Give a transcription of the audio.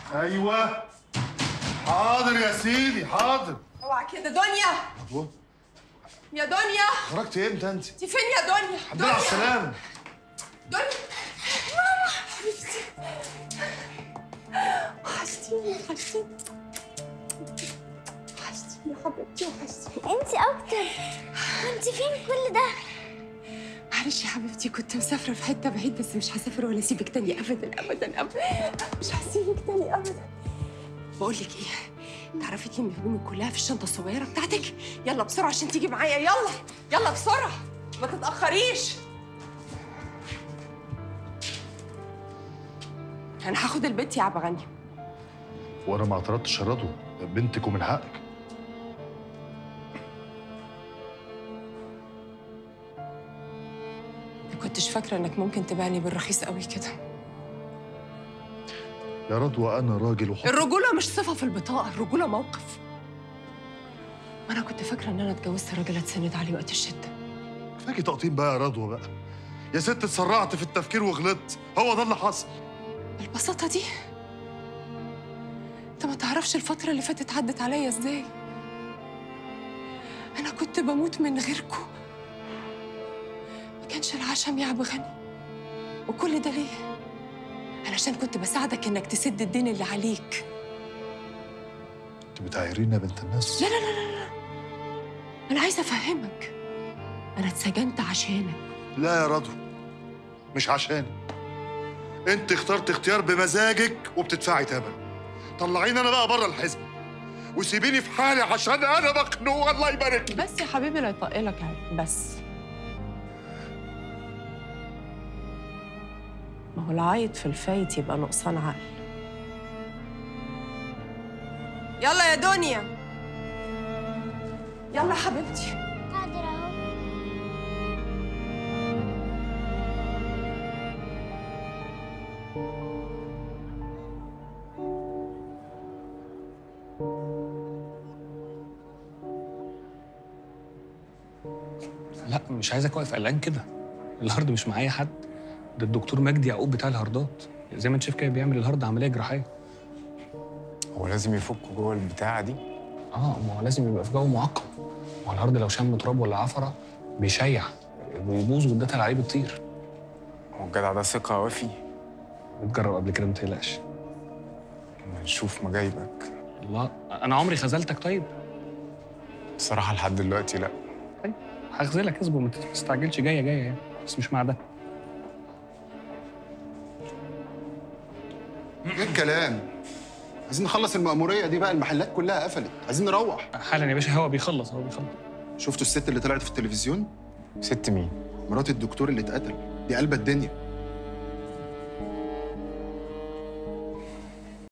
ايوه حاضر يا سيدي حاضر اوعى كده دنيا رضوى يا دنيا خرجت امتى انت؟ انت فين يا دنيا الحمد لله على السلامه دنيا ماما حبيبتي وحشتيني وحشتيني وحشتيني يا حبيبتي وحشتيني انت اكتر انت فين كل ده معلش يا حبيبتي كنت مسافرة في حتة بعيد بس مش هسافر ولا اسيبك تاني ابدا ابدا ابدا مش هسيبك تاني ابدا بقول لك ايه تعرفي تلمي هدومك كلها في الشنطة الصغيرة بتاعتك يلا بسرعة عشان تيجي معايا يلا يلا بسرعة ما تتأخريش انا هاخد البيت يا عبد غني وانا ما اعترضتش يا رضوى بنتك ومن حقك ما كنتش فاكرة انك ممكن تبيعني بالرخيص قوي كده يا رضوى انا راجل وحر الرجولة مش صفة في البطاقة الرجولة موقف أنا كنت فاكرة إن أنا اتجوزت راجل أتسند عليه وقت الشدة كفاكي تقطيم بقى يا رضوى بقى يا ست اتسرعت في التفكير وغلطت هو ده اللي حصل بالبساطة دي أنت ما تعرفش الفترة اللي فاتت عدت عليا إزاي أنا كنت بموت من غيركم ما كانش العشم يا عبد غني وكل ده ليه؟ علشان كنت بساعدك إنك تسد الدين اللي عليك انت بتعايريني يا بنت الناس لا لا لا لا لا أنا عايزة أفهمك أنا اتسجنت عشانك لا يا رضوى مش عشاني انت اخترت اختيار بمزاجك وبتدفعي ثمن طلعيني انا بقى بره الحزب وسيبيني في حالي عشان انا مخنوق الله يبارك لك بس يا حبيبي لا يطقلك عيب بس ما هو العايط في الفايت يبقى نقصان عقل يلا يا دنيا يلا حبيبتي حاضر اهو لا مش عايزك واقف قلقان كده الهارد مش معايا حد ده الدكتور مجدي يعقوب بتاع الهاردات زي ما انت شايف كده بيعمل الهارد عمليه جراحيه هو لازم يفكوا جوه البتاعه دي اه ما هو لازم يبقى في جو معقم ما هو الهارد لو شم تراب ولا عفره بيشيع ويبوظ والداتا اللي عليه بتطير هو الجدع ده ثقه وفي بتجرب قبل كده ما تقلقش اما نشوف مجايبك الله انا عمري خذلتك طيب بصراحه لحد دلوقتي لا طيب هخذلك اصبر ما تستعجلش جايه جايه يعني بس مش مع ده ايه الكلام؟ عايزين نخلص المأمورية دي بقى المحلات كلها قفلت، عايزين نروح. حالا يا باشا هو بيخلص هو بيخلص شفتوا الست اللي طلعت في التلفزيون؟ ست مين مرات الدكتور اللي اتقتل، دي قلبة الدنيا.